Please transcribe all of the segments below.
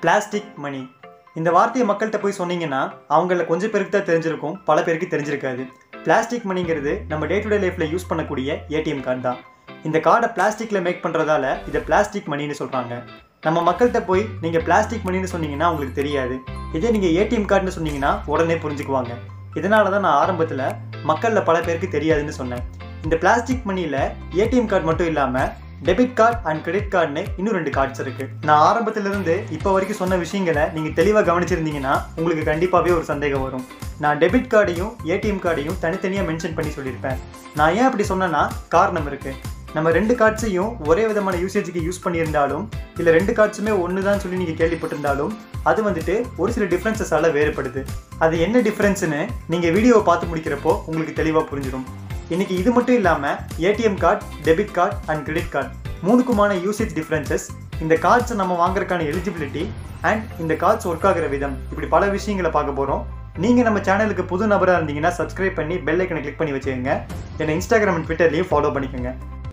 plastic மணி இந்த வார்த்தையை மக்கள்கிட்ட போய் சொன்னீங்கன்னா அவங்கள கொஞ்சம் பேருக்கு தான் தெரிஞ்சிருக்கும் பல பேருக்கு தெரிஞ்சிருக்காது பிளாஸ்டிக் மணிங்கிறது நம்ம டே டு டே லைஃப்பில் யூஸ் பண்ணக்கூடிய ஏடிஎம் கார்டு தான் இந்த கார்டை பிளாஸ்டிக்கில் மேக் பண்ணுறதால இதை பிளாஸ்டிக் மணின்னு சொல்கிறாங்க நம்ம மக்கள்கிட்ட போய் நீங்கள் பிளாஸ்டிக் மணின்னு சொன்னீங்கன்னா உங்களுக்கு தெரியாது இதே நீங்கள் ஏடிஎம் கார்டுன்னு சொன்னீங்கன்னா உடனே புரிஞ்சுக்குவாங்க இதனால தான் நான் ஆரம்பத்தில் மக்களில் பல பேருக்கு தெரியாதுன்னு சொன்னேன் இந்த பிளாஸ்டிக் மணியில் ஏடிஎம் கார்டு மட்டும் இல்லாமல் டெபிட் கார்டு அண்ட் கிரெடிட் கார்டுன்னு இன்னும் ரெண்டு கார்ட்ஸ் இருக்கு நான் ஆரம்பத்துல இருந்து இப்போ வரைக்கும் சொன்ன விஷயங்களை நீங்க தெளிவா கவனிச்சிருந்தீங்கன்னா உங்களுக்கு கண்டிப்பாவே ஒரு சந்தேகம் வரும் நான் டெபிட் கார்டையும் ஏடிஎம் கார்டையும் தனித்தனியா மென்ஷன் பண்ணி சொல்லியிருப்பேன் நான் ஏன் அப்படி சொன்னேன்னா காரணம் இருக்கு நம்ம ரெண்டு கார்ட்ஸையும் ஒரே விதமான யூசேஜுக்கு யூஸ் பண்ணியிருந்தாலும் இல்லை ரெண்டு கார்ட்ஸுமே ஒன்று தான் சொல்லி நீங்கள் கேள்விப்பட்டிருந்தாலும் அது வந்துட்டு ஒரு சில டிஃப்ரென்சஸால வேறுபடுது அது என்ன டிஃப்ரென்ஸ்னு நீங்கள் வீடியோவை பார்த்து முடிக்கிறப்போ உங்களுக்கு தெளிவாக புரிஞ்சிடும் இன்னைக்கு இது மட்டும் இல்லாமல் ATM card debit card and credit card மூணுக்குமான யூசேஜ் டிஃப்ரென்சஸ் இந்த கார்ட்ஸை நம்ம வாங்குறதுக்கான எலிஜிபிலிட்டி அண்ட் இந்த கார்ட்ஸ் ஒர்க் ஆகிற விதம் இப்படி பல விஷயங்களை பார்க்க போகிறோம் நீங்கள் நம்ம சேனலுக்கு புது நபராக இருந்தீங்கன்னா சப்ஸ்கிரைப் பண்ணி பெல் ஐக்கனை கிளிக் பண்ணி வச்சுக்கோங்க என்னை இன்ஸ்டாகிராம் அண்ட் ட்விட்டர்லையும் ஃபாலோ பண்ணிக்கோங்க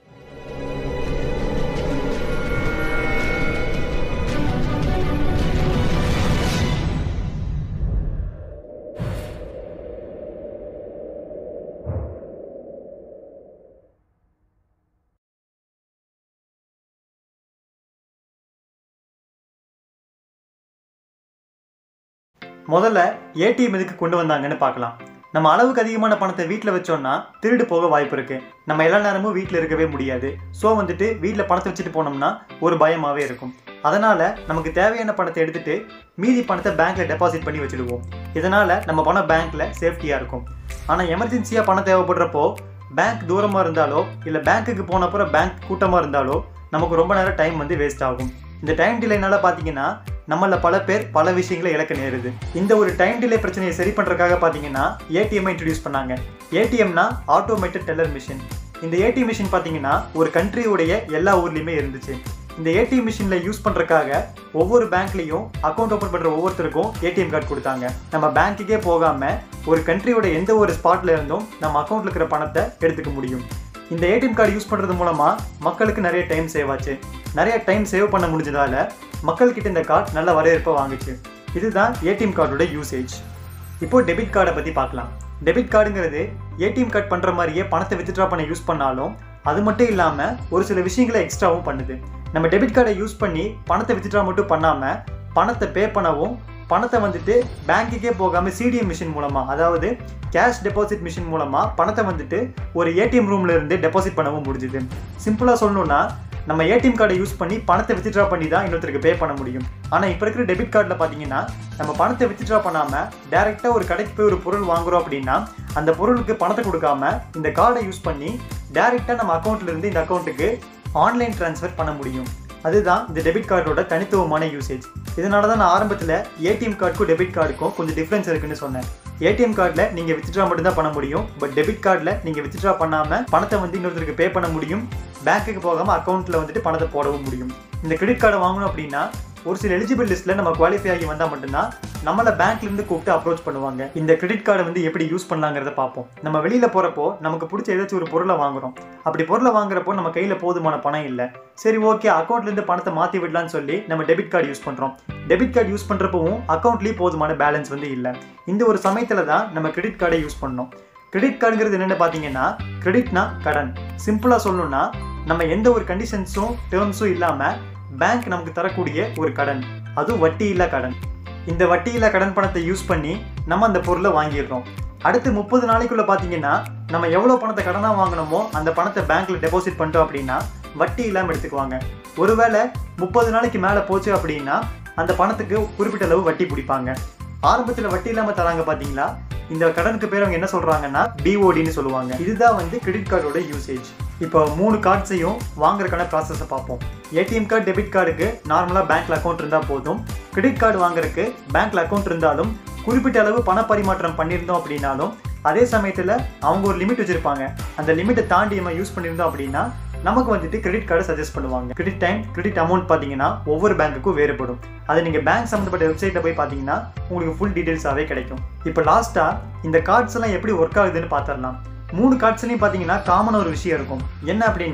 முதல்ல ஏடிஎம் எதுக்கு கொண்டு வந்தாங்கன்னு பார்க்கலாம் நம்ம அளவுக்கு அதிகமான பணத்தை வீட்டில் வச்சோம்னா திருடு போக வாய்ப்பு இருக்கு நம்ம எல்லா நேரமும் வீட்டில் இருக்கவே முடியாது ஸோ வந்துட்டு வீட்டில் பணத்தை வச்சுட்டு போனோம்னா ஒரு பயமாகவே இருக்கும் அதனால நமக்கு தேவையான பணத்தை எடுத்துட்டு மீதி பணத்தை பேங்க்ல டெபாசிட் பண்ணி வச்சுடுவோம் இதனால நம்ம பணம் பேங்க்ல சேஃப்டியாக இருக்கும் ஆனால் எமர்ஜென்சியாக பணம் தேவைப்படுறப்போ பேங்க் தூரமாக இருந்தாலோ இல்லை பேங்க்குக்கு போனப்புறம் பேங்க் கூட்டமாக இருந்தாலோ நமக்கு ரொம்ப நேரம் டைம் வந்து வேஸ்ட் ஆகும் இந்த டைம் டிலேனால பார்த்தீங்கன்னா நம்மள பல பேர் பல விஷயங்களை இழக்க நேருது இந்த ஒரு டைம் டிலே பிரச்சனையை சரி பண்ணுறதுக்காக பார்த்தீங்கன்னா ஏடிஎம் இன்ட்ரடியூஸ் பண்ணாங்க ஏடிஎம்னா ஆட்டோமேட்டட் டெல்லர் மிஷின் இந்த ஏடிஎம் மிஷின் பார்த்தீங்கன்னா ஒரு கண்ட்ரியுடைய எல்லா ஊர்லேயுமே இருந்துச்சு இந்த ஏடிஎம் மிஷினில் யூஸ் பண்ணுறதுக்காக ஒவ்வொரு பேங்க்லேயும் அக்கௌண்ட் ஓப்பன் பண்ணுற ஒவ்வொருத்தருக்கும் ஏடிஎம் கார்டு கொடுத்தாங்க நம்ம பேங்க்குக்கே போகாமல் ஒரு கண்ட்ரியோட எந்த ஒரு ஸ்பாட்ல இருந்தும் நம்ம அக்கௌண்ட்டில் இருக்கிற பணத்தை எடுத்துக்க முடியும் இந்த ஏடிஎம் கார்டு யூஸ் பண்ணுறது மூலமாக மக்களுக்கு நிறைய டைம் சேவ் ஆச்சு நிறைய டைம் சேவ் பண்ண முடிஞ்சதால மக்கள்கிட்ட இந்த கார்டு நல்ல வரவேற்பை வாங்குச்சு இதுதான் ஏடிஎம் கார்டோட யூசேஜ் இப்போ டெபிட் கார்டை பற்றி பார்க்கலாம் டெபிட் கார்டுங்கிறது ஏடிஎம் கார்டு பண்ணுற மாதிரியே பணத்தை வித்ட்ரா பண்ண யூஸ் பண்ணாலும் அது மட்டும் இல்லாமல் ஒரு சில விஷயங்களை எக்ஸ்ட்ராவும் பண்ணுது நம்ம டெபிட் கார்டை யூஸ் பண்ணி பணத்தை வித்ட்ரா மட்டும் பண்ணாமல் பணத்தை பே பண்ணவும் பணத்தை வந்துட்டு பேங்க்குக்கே போகாமல் சிடிஎம் மிஷின் மூலமாக அதாவது கேஷ் டெபாசிட் மிஷின் மூலமாக பணத்தை வந்துட்டு ஒரு ஏடிஎம் ரூம்ல இருந்து டெபாசிட் பண்ணவும் முடிஞ்சுது சிம்பிளாக சொல்லணும்னா நம்ம ஏடிஎம் கார்டை யூஸ் பண்ணி பணத்தை வித்ட்ரா பண்ணி தான் இன்னொருத்தருக்கு பே பண்ண முடியும் ஆனால் இப்போ இருக்கிற டெபிட் கார்டில் பார்த்தீங்கன்னா நம்ம பணத்தை வித்ட்ரா பண்ணாமல் டேரெக்டாக ஒரு கடைக்கு போய் ஒரு பொருள் வாங்குறோம் அப்படின்னா அந்த பொருளுக்கு பணத்தை கொடுக்காம இந்த கார்டை யூஸ் பண்ணி டேரெக்டாக நம்ம அக்கௌண்ட்ல இருந்து இந்த அக்கௌண்ட்டுக்கு ஆன்லைன் ட்ரான்ஸ்ஃபர் பண்ண முடியும் அதுதான் இந்த டெபிட் கார்டோட தனித்துவமான யூசேஜ் இதனால தான் நான் ஆரம்பத்தில் ஏடிஎம் கார்டுக்கும் டெபிட் கார்டுக்கும் கொஞ்சம் டிஃப்ரென்ஸ் இருக்குன்னு சொன்னேன் ஏடிஎம் கார்டில் நீங்கள் வித்ட்ரா மட்டும் தான் பண்ண முடியும் பட் டெபிட் கார்டில் நீங்கள் வித்ட்ரா பண்ணாமல் பணத்தை வந்து இன்னொருத்தருக்கு பே பண்ண முடியும் பேங்க்குக்கு போகாமல் அக்கௌண்ட்டில் வந்துட்டு பணத்தை போடவும் முடியும் இந்த கிரெடிட் கார்டை வாங்கணும் அப்படின்னா ஒரு சில எலிஜிபிள் லிஸ்ட்டில் நம்ம குவாலிஃபை ஆகி வந்தால் மட்டும்தான் நம்மளை பேங்க்லேருந்து கூப்பிட்டு அப்ரோச் பண்ணுவாங்க இந்த கிரெடிட் கார்டை வந்து எப்படி யூஸ் பண்ணலாங்கிறத பார்ப்போம் நம்ம வெளியில் போகிறப்போ நமக்கு பிடிச்ச ஏதாச்சும் ஒரு பொருளை வாங்குறோம் அப்படி பொருளை வாங்குறப்போ நம்ம கையில் போதுமான பணம் இல்லை சரி ஓகே அக்கௌண்ட்லேருந்து பணத்தை மாற்றி விடலாம்னு சொல்லி நம்ம டெபிட் கார்டு யூஸ் பண்ணுறோம் டெபிட் கார்டு யூஸ் பண்ணுறப்பவும் அக்கௌண்ட்லேயே போதுமான பேலன்ஸ் வந்து இல்லை இந்த ஒரு சமயத்தில் தான் நம்ம கிரெடிட் கார்டை யூஸ் பண்ணோம் கிரெடிட் கார்டுங்கிறது என்னென்னு பார்த்தீங்கன்னா கிரெடிட்னா கடன் சிம்பிளாக சொல்லணும்னா நம்ம எந்த ஒரு கண்டிஷன்ஸும் டேர்ம்ஸும் இல்லாமல் பேங்க் நமக்கு தரக்கூடிய ஒரு கடன் அதுவும் வட்டி இல்லா கடன் இந்த வட்டி இல்லா கடன் பணத்தை யூஸ் பண்ணி நம்ம அந்த பொருளை வாங்கிடுறோம் அடுத்து முப்பது நாளைக்குள்ள பார்த்தீங்கன்னா நம்ம எவ்வளோ பணத்தை கடனாக வாங்கினோமோ அந்த பணத்தை பேங்க்ல டெபாசிட் பண்ணிட்டோம் அப்படின்னா வட்டி இல்லாமல் எடுத்துக்குவாங்க ஒருவேளை முப்பது நாளைக்கு மேலே போச்சு அப்படின்னா அந்த பணத்துக்கு குறிப்பிட்ட அளவு வட்டி பிடிப்பாங்க ஆரம்பத்தில் வட்டி இல்லாமல் தராங்க பார்த்தீங்களா இந்த கடனுக்கு பேர் அவங்க என்ன சொல்றாங்கன்னா பிஓடின்னு சொல்லுவாங்க இதுதான் வந்து கிரெடிட் கார்டோட யூசேஜ் இப்போ மூணு கார்ட்ஸையும் வாங்குறதுக்கான ப்ராசஸை பார்ப்போம் ஏடிஎம் கார்டு டெபிட் கார்டுக்கு நார்மலாக பேங்க்ல அக்கௌண்ட் இருந்தால் போதும் கிரெடிட் கார்டு வாங்குறதுக்கு பேங்க்ல அக்கௌண்ட் இருந்தாலும் குறிப்பிட்ட அளவு பண பரிமாற்றம் பண்ணியிருந்தோம் அப்படின்னாலும் அதே சமயத்தில் அவங்க ஒரு லிமிட் வச்சிருப்பாங்க அந்த லிமிட்டை தாண்டி நம்ம யூஸ் பண்ணியிருந்தோம் அப்படின்னா நமக்கு வந்துட்டு கிரெடிட் கார்டு சஜஸ்ட் பண்ணுவாங்க கிரெடிட் டைம் கிரெடிட் அமௌண்ட் பார்த்தீங்கன்னா ஒவ்வொரு பேங்க்குக்கும் வேறுபடும் அது நீங்கள் பேங்க் சம்மந்தப்பட்ட வெப்சைட்டில் போய் பார்த்தீங்கன்னா உங்களுக்கு ஃபுல் டீட்டெயில்ஸாகவே கிடைக்கும் இப்போ லாஸ்ட்டாக இந்த கார்ட்ஸ் எல்லாம் எப்படி ஒர்க் ஆகுதுன்னு பார்த்துடலாம் மூணு கார்ட்ஸ்லையும் பார்த்தீங்கன்னா காமன் ஒரு விஷயம் இருக்கும் என்ன அப்படின்னா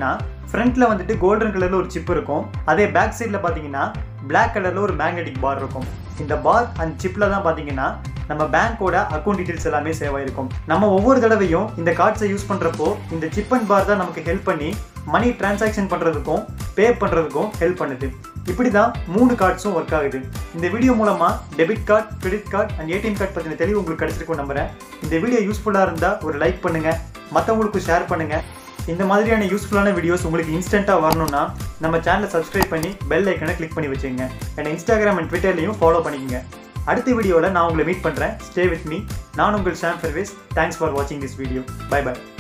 ஃப்ரண்ட்டில் வந்துட்டு கோல்டன் கலரில் ஒரு சிப் இருக்கும் அதே பேக் சைடில் பார்த்தீங்கன்னா Black கலரில் ஒரு மேக்னெட்டிக் பார் இருக்கும் இந்த பார் அண்ட் சிப்பில் தான் பார்த்தீங்கன்னா நம்ம பேங்க்கோட அக்கௌண்ட் டீட்டெயில்ஸ் எல்லாமே சேவ் ஆயிருக்கும் நம்ம ஒவ்வொரு தடவையும் இந்த கார்ட்ஸை யூஸ் பண்ணுறப்போ இந்த சிப் அண்ட் பார் தான் நமக்கு ஹெல்ப் பண்ணி மணி டிரான்சாக்ஷன் பண்ணுறதுக்கும் பே பண்ணுறதுக்கும் ஹெல்ப் பண்ணுது இப்படி தான் மூணு கார்ட்ஸும் ஒர்க் ஆகுது இந்த வீடியோ மூலமாக debit card credit card and ATM card பற்றின தெளிவு உங்களுக்கு கிடைச்சிருக்கும் நம்புறேன் இந்த வீடியோ யூஸ்ஃபுல்லாக இருந்தால் ஒரு லைக் பண்ணுங்கள் மற்றவங்களுக்கும் ஷேர் பண்ணுங்கள் இந்த மாதிரியான யூஸ்ஃபுல்லான வீடியோஸ் உங்களுக்கு இன்ஸ்டண்ட்டாக வரணும்னா நம்ம சேனலை சப்ஸ்கிரைப் பண்ணி பெல் ஐக்கனை கிளிக் பண்ணி வச்சுங்க என்னை இன்ஸ்டாகிராம் அண்ட் ட்விட்டர்லையும் ஃபாலோ பண்ணிக்கங்க அடுத்த வீடியோவில் நான் உங்களை மீட் பண்ணுறேன் ஸ்டே வித் மீ நான் உங்கள் ஷாம் ஃபர்வேஸ் தேங்க்ஸ் ஃபார் வாட்சிங் திஸ் வீடியோ பை பை